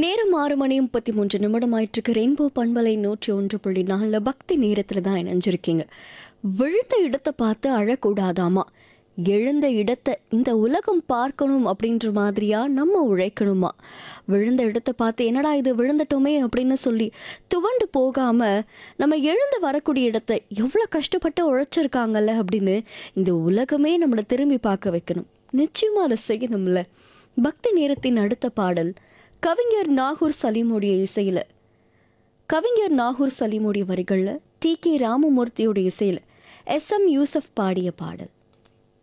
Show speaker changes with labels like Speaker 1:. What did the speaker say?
Speaker 1: நேரம் ஆறு மணி முப்பத்தி மூன்று நிமிடம் ஆயிட்டிருக்கு ரெயின்போ பண்பலை நூற்றி ஒன்று புள்ளி நாலில் பக்தி நேரத்தில் தான் இணைஞ்சிருக்கீங்க விழுந்த இடத்தை பார்த்து அழக்கூடாதாமா எழுந்த இடத்தை இந்த உலகம் பார்க்கணும் அப்படின்ற மாதிரியா நம்ம உழைக்கணுமா விழுந்த இடத்தை பார்த்து என்னடா இது விழுந்துட்டோமே அப்படின்னு சொல்லி துவண்டு போகாம நம்ம எழுந்து வரக்கூடிய இடத்தை எவ்வளோ கஷ்டப்பட்டு உழைச்சிருக்காங்கல்ல அப்படின்னு இந்த உலகமே நம்மளை திரும்பி பார்க்க வைக்கணும் நிச்சயமா அதை செய்யணும்ல பக்தி நேரத்தின் அடுத்த பாடல் கவிஞர் நாகூர் சலீமுடைய இசையில் கவிஞர் நாகூர் சலீமுடைய வரிகளில் டி கே ராமமூர்த்தியோட இசையில் எஸ் எம் யூசப் பாடிய பாடல்